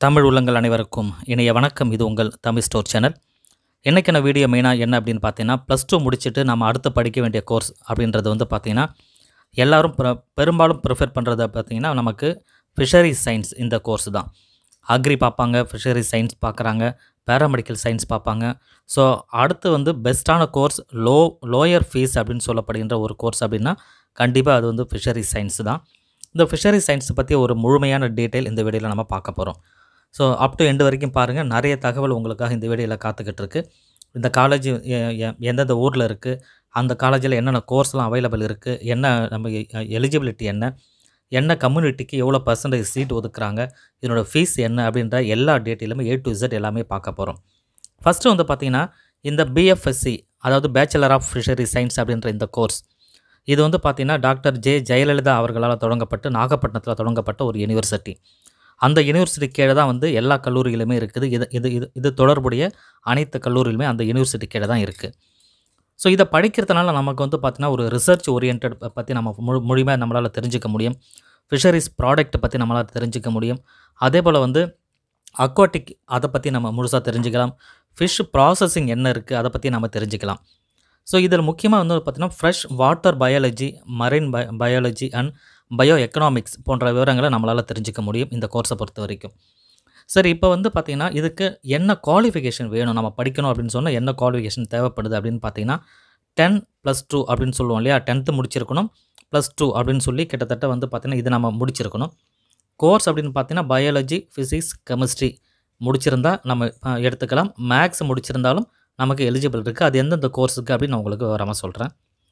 தமிழ் உள்ளங்கள் அனைவருக்கும் இணைய வணக்கம் இது உங்கள் தமிழ் ஸ்டோர் சேனல் இன்றைக்கான வீடியோ மெயினாக என்ன அப்படின்னு பார்த்தீங்கன்னா ப்ளஸ் டூ முடிச்சுட்டு நம்ம அடுத்து படிக்க வேண்டிய கோர்ஸ் அப்படின்றது வந்து பார்த்திங்கன்னா எல்லாரும் பெ- பெரும்பாலும் ப்ரிஃபர் பண்ணுறது பார்த்திங்கன்னா நமக்கு ஃபிஷரிஸ் சயின்ஸ் இந்த கோர்ஸ் தான் அக்ரி பார்ப்பாங்க ஃபிஷரிஸ் சயின்ஸ் பார்க்குறாங்க பேராமெடிக்கல் சயின்ஸ் பார்ப்பாங்க ஸோ அடுத்து வந்து பெஸ்ட்டான கோர்ஸ் லோ லோயர் ஃபீஸ் அப்படின்னு சொல்லப்படுகின்ற ஒரு கோர்ஸ் அப்படின்னா கண்டிப்பாக அது வந்து ஃபிஷரிஸ் சயின்ஸ் தான் இந்த ஃபிஷரிஸ் சயின்ஸ் பற்றி ஒரு முழுமையான டீட்டெயில் இந்த வீடியோவில் நம்ம பார்க்க போகிறோம் ஸோ அப் டு எண்டு வரைக்கும் பாருங்கள் நிறைய தகவல் உங்களுக்காக இந்த வீடியோவில் காத்துக்கிட்டு இருக்கு இந்த காலேஜ் எந்தெந்த ஊரில் இருக்குது அந்த காலேஜில் என்னென்ன கோர்ஸ்லாம் அவைலபிள் இருக்குது என்ன நம்ம எலிஜிபிலிட்டி என்ன என்ன கம்யூனிட்டிக்கு எவ்வளோ பர்சன்டேஜ் சீட் ஒதுக்குறாங்க இதனோட ஃபீஸ் என்ன அப்படின்ற எல்லா டீட்டெயிலுமே ஏ டு இசட் எல்லாமே பார்க்க போகிறோம் ஃபஸ்ட்டு வந்து பார்த்திங்கன்னா இந்த பிஎஃப்எஸ்சி அதாவது பேச்சுலர் ஆஃப் ஃபிஷரி சயின்ஸ் அப்படின்ற இந்த கோர்ஸ் இது வந்து பார்த்திங்கன்னா டாக்டர் ஜே ஜெயலலிதா அவர்களால் தொடங்கப்பட்டு நாகப்பட்டினத்தில் தொடங்கப்பட்ட ஒரு யூனிவர்சிட்டி அந்த யூனிவர்சிட்டி கீழே தான் வந்து எல்லா கல்லூரிகளுமே இருக்குது இது இது இது இது தொடர்புடைய அனைத்து கல்லூரிகளுமே அந்த யூனிவர்சிட்டி கீழே தான் இருக்குது ஸோ இதை படிக்கிறதுனால நமக்கு வந்து பார்த்திங்கன்னா ஒரு ரிசர்ச் ஓரியன்ட் பற்றி நம்ம முழு முழுமையாக நம்மளால் தெரிஞ்சுக்க முடியும் ஃபிஷரிஸ் ப்ராடக்ட்டை பற்றி நம்மளால் தெரிஞ்சுக்க முடியும் அதே போல் வந்து அக்வாட்டிக் அதை பற்றி நம்ம முழுசாக தெரிஞ்சுக்கலாம் ஃபிஷ் ப்ராசஸிங் என்ன இருக்குது அதை பற்றி நம்ம தெரிஞ்சுக்கலாம் ஸோ இதில் முக்கியமாக வந்து பார்த்திங்கன்னா fresh water biology marine bio biology and bio economics போன்ற விவரங்களை நம்மளால் தெரிஞ்சுக்க முடியும் இந்த கோர்ஸை பொறுத்த வரைக்கும் சரி இப்போ வந்து பார்த்திங்கன்னா இதுக்கு என்ன குவாலிஃபிகேஷன் வேணும் நம்ம படிக்கணும் அப்படின்னு சொன்னால் என்ன குவாலிஃபிகேஷன் தேவைப்படுது அப்படின்னு பார்த்தீங்கன்னா டென் ப்ளஸ் டூ அப்படின்னு சொல்லுவோம் இல்லையா டென்த்து முடிச்சிருக்கணும் ப்ளஸ் டூ அப்படின்னு சொல்லி கிட்டத்தட்ட வந்து பார்த்திங்கன்னா இது நம்ம முடிச்சிருக்கணும் கோர்ஸ் அப்படின்னு பார்த்தீங்கன்னா பயாலஜி ஃபிசிக்ஸ் கெமிஸ்ட்ரி முடிச்சிருந்தா நம்ம அஹ், எடுத்துக்கலாம் மேக்ஸ் முடிச்சிருந்தாலும் நமக்கு எலிஜிபிள் இருக்குது அது எந்தெந்த கோர்ஸுக்கு அப்படின்னு நான் உங்களுக்கு விவரமாக சொல்கிறேன்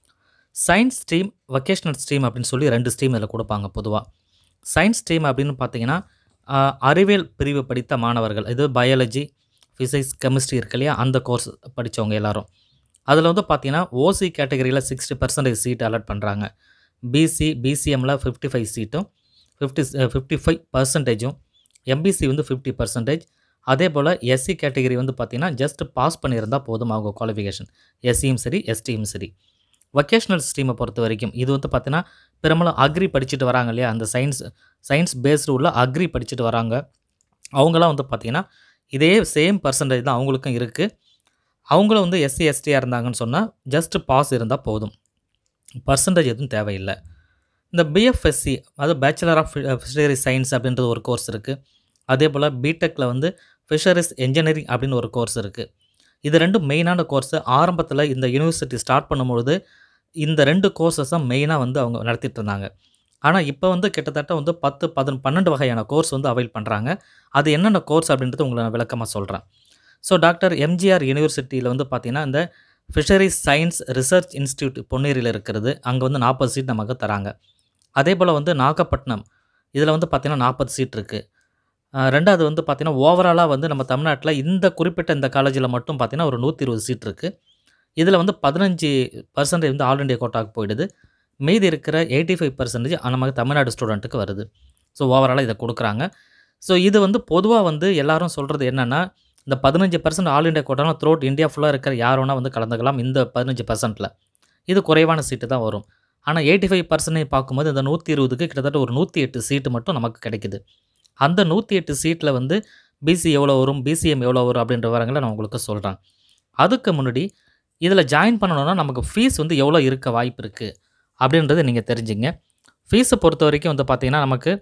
சயின்ஸ் ஸ்ட்ரீம் வொகேஷ்னல் ஸ்ட்ரீம் அப்படின்னு சொல்லி ரெண்டு ஸ்ட்ரீம் இதில் கொடுப்பாங்க பொதுவாக சயின்ஸ் ஸ்ட்ரீம் அப்படின்னு பார்த்தீங்கன்னா ஆஹ், அறிவியல் பிரிவு படித்த மாணவர்கள் இது பயாலஜி ஃபிசிக்ஸ் கெமிஸ்ட்ரி இருக்கு இல்லையா அந்த கோர்ஸ் படித்தவங்க எல்லாரும் அதில் வந்து பார்த்தீங்கன்னா ஓசி கேட்டகரியில் சிக்ஸ்டி பர்சன்டேஜ் சீட் அலாட் பண்ணுறாங்க பிசி பிசிஎம்மில் ஃபிஃப்டி ஃபைவ் சீட்டும் ஃபிஃப்டி ஃபிஃப்டி ஃபைவ் பர்சன்டேஜும் எம்பிசி வந்து ஃபிஃப்டி பர்சன்டேஜ் அதே போல் எஸ்சி கேட்டகரி வந்து பார்த்தீங்கன்னா ஜஸ்ட் பாஸ் பண்ணியிருந்தால் போதும் அவங்க குவாலிஃபிகேஷன் எஸ்சியும் சரி எஸ்டியும் சரி வொகேஷ்னல் ஸ்ட்ரீமை பொறுத்த வரைக்கும் இது வந்து பார்த்தீங்கன்னா பெரும்பாலும் அக்ரி படிச்சுட்டு வராங்க இல்லையா அந்த சயின்ஸ் சயின்ஸ் பேஸ்டு உள்ள அக்ரி படிச்சுட்டு வராங்க அவங்களாம் வந்து பார்த்திங்கன்னா இதே சேம் பர்சன்டேஜ் தான் அவங்களுக்கும் இருக்குது அவங்களும் வந்து எஸ்சி எஸ்டியாக இருந்தாங்கன்னு சொன்னால் ஜஸ்ட் பாஸ் இருந்தால் போதும் பர்சன்டேஜ் எதுவும் தேவையில்லை இந்த பிஎஃப்எஸ்சி அது பேச்சுலர் ஆஃப் ஃபிஷரி சயின்ஸ் அப்படின்றது ஒரு கோர்ஸ் இருக்குது அதே போல் பிடெக்கில் வந்து ஃபிஷரிஸ் என்ஜினியரிங் அப்படின்னு ஒரு கோர்ஸ் இருக்குது இது ரெண்டும் மெயினான கோர்ஸு ஆரம்பத்தில் இந்த யூனிவர்சிட்டி ஸ்டார்ட் பண்ணும்பொழுது இந்த ரெண்டு கோர்சஸும் மெயினாக வந்து அவங்க நடத்திட்டு இருந்தாங்க ஆனால் இப்போ வந்து கிட்டத்தட்ட வந்து பத்து பதின பன்னெண்டு வகையான கோர்ஸ் வந்து அவைல் பண்ணுறாங்க அது என்னென்ன கோர்ஸ் அப்படின்றது உங்களை நான் விளக்கமாக சொல்கிறேன் ஸோ டாக்டர் எம்ஜிஆர் யூனிவர்சிட்டியில் வந்து பார்த்திங்கன்னா இந்த ஃபிஷரிஸ் சயின்ஸ் ரிசர்ச் இன்ஸ்டியூட் பொன்னேரியில் இருக்கிறது அங்கே வந்து நாற்பது சீட் நமக்கு தராங்க அதே போல் வந்து நாகப்பட்டினம் இதில் வந்து பார்த்திங்கன்னா நாற்பது சீட் இருக்குது ரெண்டாவது வந்து பார்த்திங்கன்னா ஓவராலாக வந்து நம்ம தமிழ்நாட்டில் இந்த குறிப்பிட்ட இந்த காலேஜில் மட்டும் பார்த்திங்கன்னா ஒரு நூற்றி இருபது சீட் இருக்குது இதில் வந்து பதினஞ்சு பர்சன்டேஜ் வந்து ஆல் இண்டியா கோட்டாக்கு போயிடுது மீதி இருக்கிற எயிட்டி ஃபைவ் பர்சன்டேஜ் நமக்கு தமிழ்நாடு ஸ்டூடெண்ட்டுக்கு வருது ஸோ ஓவராலாக இதை கொடுக்குறாங்க ஸோ இது வந்து பொதுவாக வந்து எல்லாரும் சொல்கிறது என்னென்னா இந்த பதினஞ்சு பர்சன்ட் ஆல் இண்டியா கோட்டாலும் த்ரோட் இந்தியா ஃபுல்லாக இருக்கிற யார் வேணால் வந்து கலந்துக்கலாம் இந்த பதினஞ்சு பர்சன்ட்டில் இது குறைவான சீட்டு தான் வரும் ஆனால் எயிட்டி ஃபைவ் பர்சன்டேஜ் பார்க்கும்போது இந்த நூற்றி இருபதுக்கு கிட்டத்தட்ட ஒரு நூற்றி எட்டு சீட்டு மட்டும் நமக்கு கிடைக்குது அந்த நூற்றி எட்டு சீட்டில் வந்து பிசி எவ்வளோ வரும் பிசிஎம் எவ்வளோ வரும் அப்படின்ற விவரங்களை நான் உங்களுக்கு சொல்கிறேன் அதுக்கு முன்னாடி இதில் ஜாயின் பண்ணணும்னா நமக்கு ஃபீஸ் வந்து எவ்வளோ இருக்க வாய்ப்பு இருக்குது அப்படின்றத நீங்கள் தெரிஞ்சுங்க ஃபீஸை பொறுத்த வரைக்கும் வந்து பார்த்திங்கன்னா நமக்கு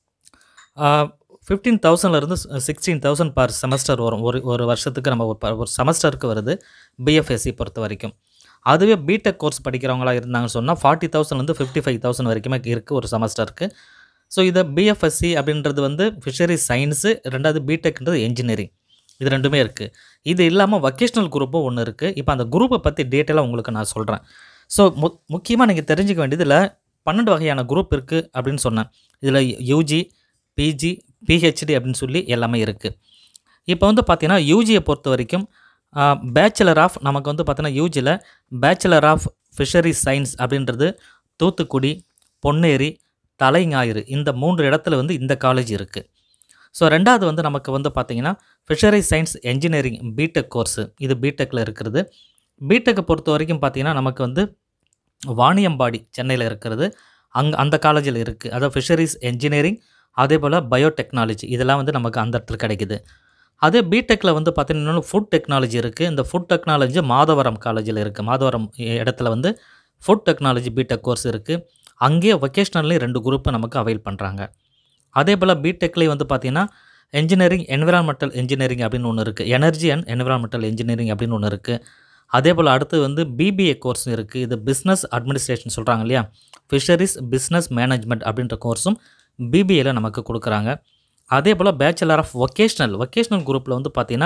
ஃபிஃப்டீன் தௌசண்ட்லேருந்து சிக்ஸ்டீன் தௌசண்ட் பர் செமஸ்டர் வரும் ஒரு ஒரு வருஷத்துக்கு நம்ம ஒரு ப- ஒரு செமஸ்டருக்கு வருது பிஎஃப்எஸ்சி பொறுத்த வரைக்கும் அதுவே பிடெக் கோர்ஸ் படிக்கிறவங்களா இருந்தாங்கன்னு சொன்னால் ஃபார்ட்டி தௌசண்ட்லேருந்து ஃபிஃப்டி ஃபைவ் தௌசண்ட் வரைக்குமே இருக்குது ஒரு செமஸ்டருக்கு ஸோ இதை பிஎஃப்எஸ்சி அப்படின்றது வந்து ஃபிஷரி சயின்ஸு ரெண்டாவது பிடெக்ன்றது என்ஜினியரிங் இது ரெண்டுமே இருக்குது இது இல்லாமல் வொகேஷ்னல் குரூப்பும் ஒன்று இருக்குது இப்போ அந்த குரூப்பை பற்றி டீட்டெயிலாக உங்களுக்கு நான் சொல்கிறேன் ஸோ மு முக்கியமாக நீங்கள் தெரிஞ்சுக்க வேண்டியதில் பன்னெண்டு வகையான குரூப் இருக்குது அப்படின்னு சொன்னேன் இதில் யூஜி பிஜி பிஹெச்டி அப்படின்னு சொல்லி எல்லாமே இருக்குது இப்போ வந்து பார்த்தீங்கன்னா யூஜியை பொறுத்த வரைக்கும் பேச்சுலர் ஆஃப் நமக்கு வந்து பார்த்தீங்கன்னா யூஜியில் பேச்சுலர் ஆஃப் ஃபிஷரி சயின்ஸ் அப்படின்றது தூத்துக்குடி பொன்னேரி தலைஞாயிறு இந்த மூன்று இடத்துல வந்து இந்த காலேஜ் இருக்குது ஸோ ரெண்டாவது வந்து நமக்கு வந்து பார்த்திங்கன்னா fishery science engineering BTech course இது பிடெக்கில் இருக்கிறது பிடெக்கை பொறுத்த வரைக்கும் பார்த்திங்கன்னா நமக்கு வந்து வாணியம்பாடி சென்னையில் இருக்கிறது அங்கே அந்த காலேஜில் இருக்குது அதாவது ஃபிஷரிஸ் என்ஜினியரிங் அதே போல் பயோடெக்னாலஜி இதெல்லாம் வந்து நமக்கு அந்த இடத்துல கிடைக்குது அதே பிடெக்கில் வந்து பார்த்தீங்கன்னா ஃபுட் டெக்னாலஜி இருக்குது இந்த ஃபுட் டெக்னாலஜி மாதவரம் காலேஜில் இருக்குது மாதவரம் இடத்துல வந்து ஃபுட் டெக்னாலஜி பிடெக் கோர்ஸ் இருக்குது அங்கேயே வொக்கேஷ்னல்லையும் ரெண்டு குரூப்பை நமக்கு அவைல் பண்ணுறாங்க அதே போல் பிடெக்லேயும் வந்து பார்த்திங்கன்னா என்ஜினியரிங் என்விரான்மெண்டல் இன்ஜினியரிங் அப்படின்னு ஒன்று இருக்குது எனர்ஜி அண்ட் என்விரான்மெண்டல் இன்ஜினியரிங் அப்படின்னு ஒன்று இருக்குது அதே போல் அடுத்து வந்து பிபிஏ கோர்ஸ் இருக்குது இது பிஸ்னஸ் அட்மினிஸ்ட்ரேஷன் சொல்கிறாங்க இல்லையா ஃபிஷரிஸ் பிஸ்னஸ் மேனேஜ்மெண்ட் அப்படின்ற கோர்ஸும் பிபிஏல நமக்கு கொடுக்குறாங்க அதே போல் பேச்சுலர் ஆஃப் வொக்கேஷ்னல் வொக்கேஷ்னல் குரூப்பில் வந்து பார்த்திங்கன்னா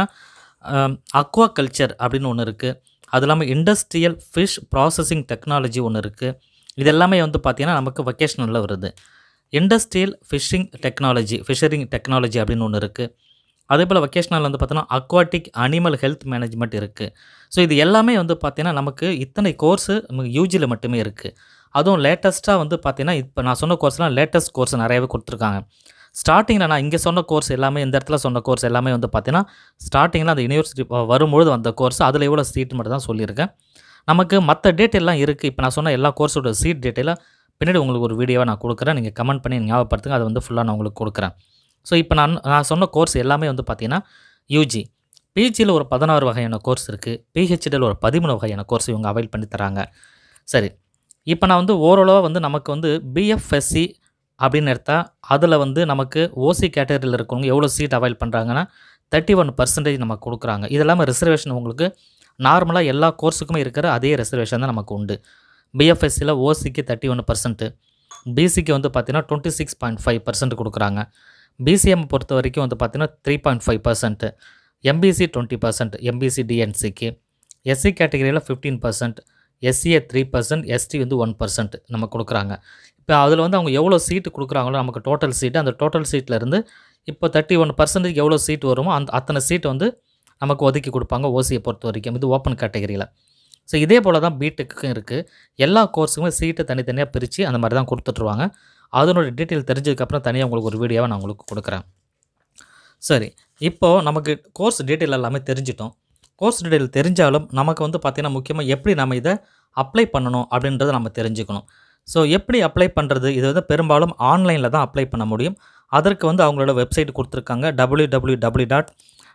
அக்வா கல்ச்சர் அப்படின்னு ஒன்று இருக்குது அது இல்லாமல் இண்டஸ்ட்ரியல் ஃபிஷ் ப்ராசஸிங் டெக்னாலஜி ஒன்று இருக்குது இது எல்லாமே வந்து பார்த்திங்கன்னா நமக்கு வொக்கேஷ்னலில் வருது industrial fishing technology fishing technology அப்படின்னு ஒன்று இருக்குது அதே போல் வொக்கேஷ்னல் வந்து பார்த்தோன்னா அக்வாட்டிக் அனிமல் ஹெல்த் மேனேஜ்மெண்ட் இருக்குது ஸோ இது எல்லாமே வந்து பார்த்திங்கன்னா நமக்கு இத்தனை கோர்ஸு நமக்கு யூஜியில் மட்டுமே இருக்குது அதுவும் லேட்டஸ்ட்டாக வந்து பார்த்திங்கன்னா இப்போ நான் சொன்ன கோர்ஸ்லாம் லேட்டஸ்ட் கோர்ஸ் நிறையவே கொடுத்துருக்காங்க ஸ்டார்டிங்கில் நான் இங்கே சொன்ன கோர்ஸ் எல்லாமே இந்த இடத்துல சொன்ன கோர்ஸ் எல்லாமே வந்து பார்த்தீங்கன்னா ஸ்டார்டிங்கில் அந்த யூனிவர்சிட்டி வரும்பொழுது வந்த கோர்ஸ் அதில் எவ்வளோ சீட் மட்டும் தான் சொல்லியிருக்கேன் நமக்கு மற்ற டேட் எல்லாம் இருக்குது இப்போ நான் சொன்ன எல்லா கோர்ஸோட சீட் டீட்டெயிலாக பின்னாடி உங்களுக்கு ஒரு வீடியோவை நான் கொடுக்குறேன் நீங்கள் கமெண்ட் பண்ணி ஞாபகப்படுத்துங்க அதை வந்து ஃபுல்லாக நான் உங்களுக்கு கொடுக்குறேன் ஸோ இப்போ நான் நான் சொன்ன கோர்ஸ் எல்லாமே வந்து பார்த்தீங்கன்னா யூஜி பிஜியில் ஒரு பதினாறு வகையான கோர்ஸ் இருக்குது பிஹெச்டியில் ஒரு பதிமூணு வகையான கோர்ஸ் இவங்க அவைல் பண்ணி தராங்க சரி இப்போ நான் வந்து ஓரளவாக வந்து நமக்கு வந்து பிஎஃப்எஸ்சி அப்படின்னு எடுத்தால் அதில் வந்து நமக்கு ஓசி கேட்டகரியில் இருக்கவங்க எவ்வளோ சீட் அவைல் பண்ணுறாங்கன்னா தேர்ட்டி ஒன் பர்சன்டேஜ் நமக்கு கொடுக்குறாங்க இது இல்லாமல் ரிசர்வேஷன் உங்களுக்கு நார்மலாக எல்லா கோர்ஸுக்குமே இருக்கிற அதே ரிசர்வேஷன் தான் நமக்கு உண்டு பிஎஃப்எஸ்சியில் ஓசிக்கு தேர்ட்டி ஒன் பர்சன்ட்டு பிசிக்கு வந்து பார்த்தீங்கன்னா twenty six point five percent கொடுக்குறாங்க பிசிஎம் பொறுத்த வரைக்கும் வந்து பார்த்தீங்கன்னா three point five percent MBC twenty percent MBC டிஎன்சிக்கு எஸ்சி கேட்டகரியில் fifteen percent SCA three percent ST வந்து ஒன் பர்சன்ட் நம்ம கொடுக்குறாங்க இப்போ அதில் வந்து அவங்க எவ்வளோ சீட்டு கொடுக்குறாங்களோ நமக்கு டோட்டல் சீட்டு அந்த டோட்டல் சீட்லேருந்து இப்போ தேர்ட்டி ஒன் பர்சன்டேஜ் எவ்வளோ சீட் வருமோ அந்த அத்தனை சீட் வந்து நமக்கு ஒதுக்கி கொடுப்பாங்க ஓசியை பொறுத்த வரைக்கும் இது ஓப்பன் கேட்டகரியில் ஸோ இதே போல் தான் பிடெக்குக்கும் இருக்குது எல்லா கோர்ஸுக்குமே சீட்டை தனித்தனியாக பிரித்து அந்த மாதிரி தான் கொடுத்துட்ருவாங்க அதனோட டீட்டெயில் தெரிஞ்சதுக்கப்புறம் தனியாக உங்களுக்கு ஒரு வீடியோவை நான் உங்களுக்கு கொடுக்குறேன் சரி இப்போது நமக்கு கோர்ஸ் டீட்டெயில் எல்லாமே தெரிஞ்சிட்டோம் கோர்ஸ் டீட்டெயில் தெரிஞ்சாலும் நமக்கு வந்து பார்த்திங்கன்னா முக்கியமாக எப்படி நம்ம இதை அப்ளை பண்ணணும் அப்படின்றத நம்ம தெரிஞ்சுக்கணும் ஸோ எப்படி அப்ளை பண்ணுறது இது வந்து பெரும்பாலும் ஆன்லைனில் தான் அப்ளை பண்ண முடியும் அதற்கு வந்து அவங்களோட வெப்சைட் கொடுத்துருக்காங்க W W W dot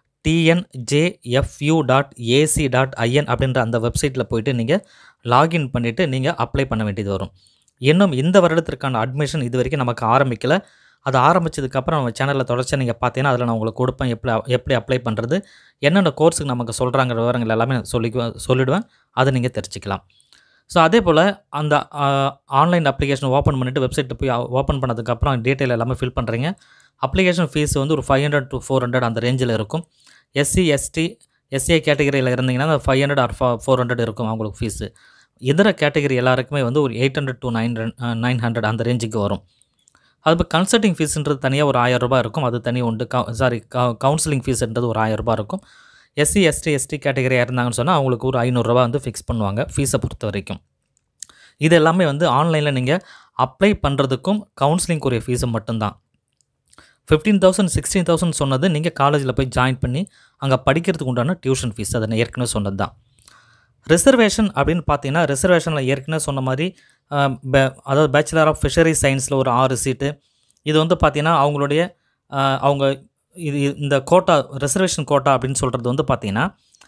TNJFU dot AC dot IN அப்படின்ற அந்த வெப்சைட்டில் போயிட்டு நீங்கள் லாகின் பண்ணிவிட்டு நீங்கள் அப்ளை பண்ண வேண்டியது வரும் இன்னும் இந்த வருடத்திற்கான அட்மிஷன் இது வரைக்கும் நமக்கு ஆரம்பிக்கல அது ஆரம்பித்ததுக்கப்புறம் நம்ம சேனலில் தொடர்ச்சியாக நீங்கள் பார்த்தீங்கன்னா அதில் நான் உங்களுக்கு கொடுப்பேன் எப்படி எப்படி அப்ளை பண்ணுறது என்னென்ன கோர்ஸுக்கு நமக்கு சொல்கிறாங்கிற விவரங்கள் எல்லாமே நான் சொல்லி சொல்லிவிடுவேன் அதை நீங்கள் தெரிஞ்சுக்கலாம் ஸோ அதே போல் அந்த ஆன்லைன் அப்ளிகேஷன் ஓப்பன் பண்ணிவிட்டு வெப்சைட்டில் போய் ஓப்பன் பண்ணதுக்கப்புறம் டீட்டெயில் எல்லாமே ஃபில் பண்ணுறீங்க அப்ளிகேஷன் ஃபீஸ் வந்து ஒரு five hundred to four hundred அந்த ரேஞ்சில் இருக்கும் எஸ்சி எஸ்டி எஸ்சிஐ கேட்டகரியில் இருந்தீங்கன்னா five hundred or four hundred இருக்கும் அவங்களுக்கு ஃபீஸு இதர கேட்டகரி எல்லாருக்குமே வந்து ஒரு eight hundred to nine nine hundred அந்த ரேஞ்சுக்கு வரும் அது இப்போ கன்சல்டிங் ஃபீஸுன்றது தனியாக ஒரு ஆயிரம் ரூபாய் இருக்கும் அது தனி உண்டு சாரி கவுன்சிலிங் ஃபீஸ்ன்றது ஒரு ஆயிரம் ரூபாய் இருக்கும் எஸ்சி எஸ்டி எஸ்டி கேட்டகரியாக இருந்தாங்கன்னு சொன்னால் அவங்களுக்கு ஒரு ஐநூறுரூவா வந்து ஃபிக்ஸ் பண்ணுவாங்க ஃபீஸை பொறுத்த வரைக்கும் இது எல்லாமே வந்து ஆன்லைனில் நீங்கள் அப்ளை பண்ணுறதுக்கும் கவுன்சிலிங்க்குரிய ஃபீஸு மட்டும்தான் ஃபிஃப்டீன் தௌசண்ட் சிக்ஸ்டீன் தௌசண்ட் சொன்னது நீங்கள் காலேஜில் போய் ஜாயின் பண்ணி அங்கே படிக்கிறதுக்கு உண்டான டியூஷன் ஃபீஸ் அதை நான் ஏற்கனவே சொன்னது தான் ரிசர்வேஷன் அப்படின்னு பார்த்தீங்கன்னா ரிசர்வேஷனில் ஏற்கனவே சொன்ன மாதிரி அதாவது பேச்சுலர் ஆஃப் ஃபிஷரி சயின்ஸில் ஒரு ஆறு சீட்டு இது வந்து பார்த்திங்கன்னா அவங்களுடைய அவங்க இது இந்த கோட்டா ரிசர்வேஷன் கோட்டா அப்படின்னு சொல்கிறது வந்து பார்த்திங்கன்னா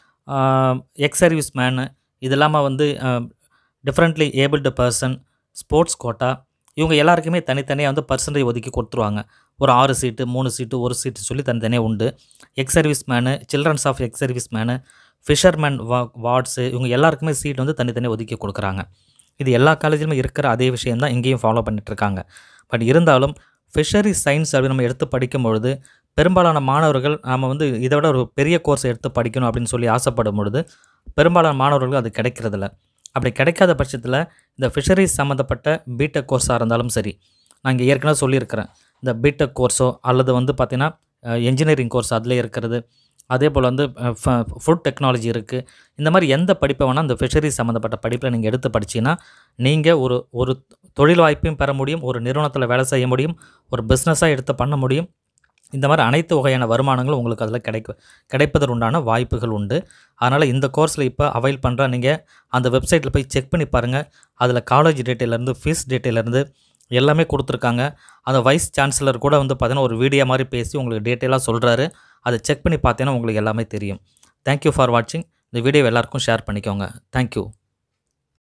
எக்ஸ் சர்வீஸ் மேனு இது இல்லாமல் வந்து differently abled person sports quota இவங்க எல்லாருக்குமே தனித்தனியாக வந்து பர்சன்டேஜ் ஒதுக்கி கொடுத்துருவாங்க ஒரு ஆறு சீட்டு மூணு சீட்டு ஒரு சீட்டு சொல்லி தனித்தனியாக உண்டு ex servicemen children's of ex servicemen fisherman வா வார்ட்ஸு இவங்க எல்லாருக்குமே சீட் வந்து தனித்தனியாக ஒதுக்கி கொடுக்குறாங்க இது எல்லா காலேஜிலுமே இருக்கிற அதே விஷயம் தான் இங்கேயும் ஃபாலோ பண்ணிகிட்ருக்காங்க பட் இருந்தாலும் ஃபிஷரி சயின்ஸ் அப்படின்னு நம்ம எடுத்து படிக்கும் பொழுது பெரும்பாலான மாணவர்கள் நம்ம வந்து இதை விட ஒரு பெரிய கோர்ஸ் எடுத்து படிக்கணும் அப்படின்னு சொல்லி ஆசைப்படும் பொழுது பெரும்பாலான மாணவர்கள் அது கிடைக்கிறதில்ல அப்படி கிடைக்காத பட்சத்தில் இந்த ஃபிஷரிஸ் சம்மந்தப்பட்ட பிடெக் கோர்ஸாக இருந்தாலும் சரி நான் இங்கே ஏற்கனவே சொல்லியிருக்கிறேன் இந்த பிடெக் கோர்ஸோ அல்லது வந்து பார்த்திங்கன்னா என்ஜினியரிங் கோர்ஸ் அதிலே இருக்கிறது அதே போல் வந்து ஃபுட் டெக்னாலஜி இருக்குது இந்த மாதிரி எந்த படிப்பை வேணால் இந்த ஃபிஷரிஸ் சம்மந்தப்பட்ட படிப்பில் நீங்கள் எடுத்து படிச்சிங்கன்னா நீங்கள் ஒரு ஒரு தொழில் வாய்ப்பையும் பெற முடியும் ஒரு நிறுவனத்தில் வேலை செய்ய முடியும் ஒரு பிஸ்னஸாக எடுத்து பண்ண முடியும் இந்த மாதிரி அனைத்து வகையான வருமானங்களும் உங்களுக்கு அதில் கிடைக்க கிடைப்பதற்கு உண்டான வாய்ப்புகள் உண்டு அதனால் இந்த கோர்ஸில் இப்போ அவைல் பண்ணுற நீங்கள் அந்த வெப்சைட்டில் போய் செக் பண்ணி பாருங்கள் அதில் காலேஜ் டீட்டெயிலேருந்து ஃபீஸ் டீட்டெயிலேருந்து எல்லாமே கொடுத்துருக்காங்க அந்த வைஸ் சான்சலர் கூட வந்து பார்த்தீங்கன்னா ஒரு வீடியோ மாதிரி பேசி உங்களுக்கு டீட்டெயிலாக சொல்கிறாரு அதை செக் பண்ணி பார்த்தீங்கன்னா உங்களுக்கு எல்லாமே தெரியும் தேங்க்யூ ஃபார் வாட்சிங் இந்த வீடியோ எல்லாருக்கும் ஷேர் பண்ணிக்கோங்க தேங்க்யூ